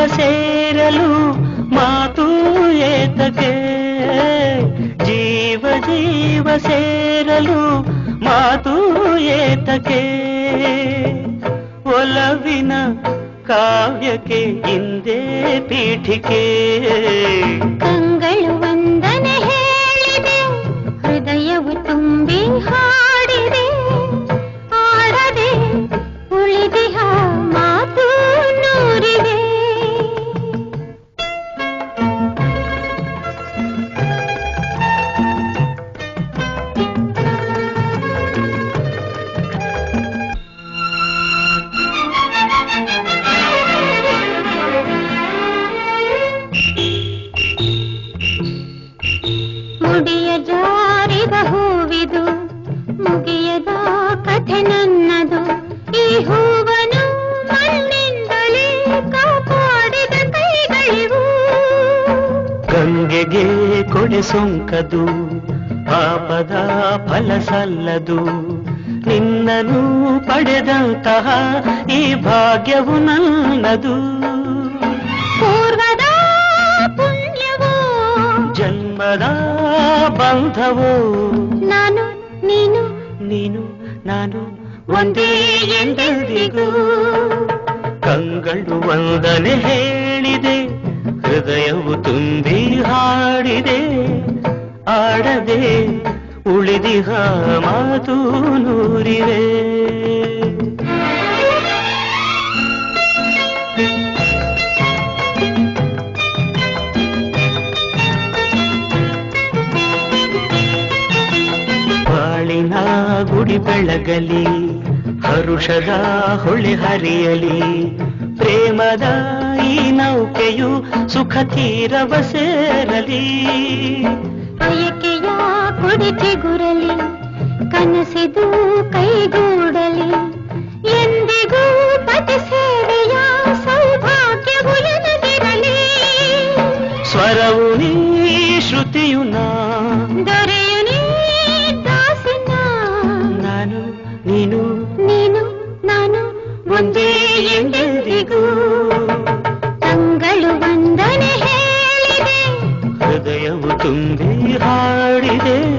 ಸೇರಲು ಮಾತು ಏತಕ್ಕೆ ಜೀವ ಜೀವ ಸೇರಲು ಮಾತು ಏತಕ್ಕೆ ಒಲವಿನ ಕಾವ್ಯಕ್ಕೆ ಹಿಂದೆ ಪೀಠಿಕೆ ಕಂಗಳು ವಂದನೆ ಹೇಳಿದೆ ಹೃದಯವು ತುಂಬಿ ಹಾಡಿದೆ ಆಡದೆ ಉಳಿದಿಹ ಮಾತು ನೂರಿದೆ ಮುಡಿಯ ಜಾರಿದ ಹೂವಿದು ಮುಗಿಯದ ಕಥೆ ನನ್ನದು ಈ ಹೂವನು ಮಣ್ಣಿಂದಲೇ ಕಾಪಾಡಿದ ಕೈಗಳಿವು ಗಂಗೆಗೆ ಕೊಡೆ ಸೊಂಕದು ಪಾಪದ ಫಲ ಸಲ್ಲದು ನಿನ್ನನು ಪಡೆದಂತಹ ಈ ಭಾಗ್ಯವು ನನ್ನದು ಪೂರ್ವದ ಪುಣ್ಯವು ಜನ್ಮದ ಬಂಧವು ನಾನು ನೀನು ನೀನು ನಾನು ಒಂದೇ ಎಂದೆಂದಿಗೂ ಕಂಗಳು ವಂದನೆ ಹೇಳಿದೆ ಹೃದಯವು ತುಂಬಿ ಹಾಡಿದೆ ಆಡದೆ ಉಳಿದಿಹ ಮಾತು ನೂರಿವೆ ಬಾಳಿನ ಗುಡಿ ಬೆಳಗಲಿ ಹರುಷದ ಹೊಳೆ ಹರಿಯಲಿ ಪ್ರೇಮದ ಈ ನೌಕೆಯು ಸುಖ ತೀರವ ಸೇರಲಿ ಬಯಕೆಯ ಕುಡಿಕೆ ಗುರಲಿ ಕನಸಿದು ಕೈಗೂಡಲಿ ಎಂದಿಗೂ ಪತಿ ಸೇವೆಯ ಸೌಭಾಗ್ಯವು ಎನಗಿರಲಿ ಸ್ವರವು ನೀ ಶ್ರುತಿಯು ನಾ ದೊರೆಯು ನೀ ದಾಸಿನ ನಾನು ನೀನು ನೀನು ನಾನು ಒಂದೇ ಎಂದೆಂದಿಗೂ ತಂಗಳು ವಂದನೆ ಹೇಳಿದೆ ಹೃದಯವು ತುಂಬಿ ಹಾಡಿದೆ